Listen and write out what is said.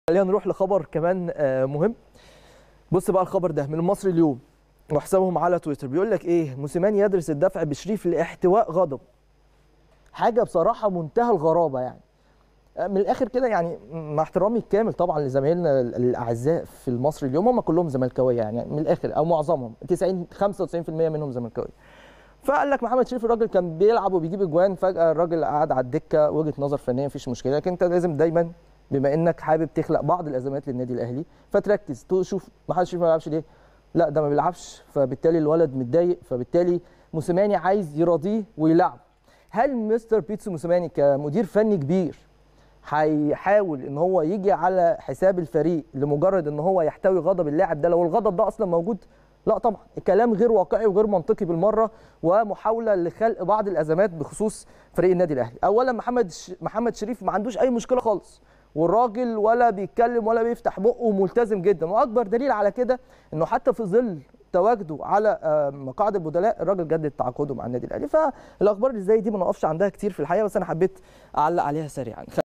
خلينا نروح لخبر كمان آه، مهم بص بقى الخبر ده من المصري اليوم وحسابهم على تويتر بيقول لك ايه موسيماني يدرس الدفع بشريف لاحتواء غضب حاجه بصراحه منتهى الغرابه يعني آه، من الاخر كده يعني مع احترامي الكامل طبعا لزمايلنا ال- الاعزاء في المصري اليوم هم كلهم زملكاويه يعني من الاخر او معظمهم 90 95% منهم زملكاويه فقال لك محمد شريف الراجل كان بيلعب وبيجيب اجوان فجاه الراجل قعد على الدكه وجهه نظر فنيه مفيش مشكله لكن انت لازم دايما بما انك حابب تخلق بعض الازمات للنادي الاهلي فتركز تشوف محمد شريف ما بيلعبش ليه لا ده ما بيلعبش فبالتالي الولد متضايق فبالتالي موسيماني عايز يراضيه ويلعب هل مستر بيتسو موسيماني كمدير فني كبير هيحاول ان هو يجي على حساب الفريق لمجرد ان هو يحتوي غضب اللاعب ده لو الغضب ده اصلا موجود لا طبعا الكلام غير واقعي وغير منطقي بالمره ومحاوله لخلق بعض الازمات بخصوص فريق النادي الاهلي اولا محمد ش... محمد شريف ما عندوش اي مشكله خالص والراجل ولا بيتكلم ولا بيفتح بقه وملتزم جدا واكبر دليل على كده انه حتى في ظل تواجده على آه، مقاعد البدلاء الراجل جدد تعاقده مع النادي الاهلي فالاخبار اللي زي دي ما نقفش عندها كتير في الحقيقه بس انا حبيت اعلق عليها سريعا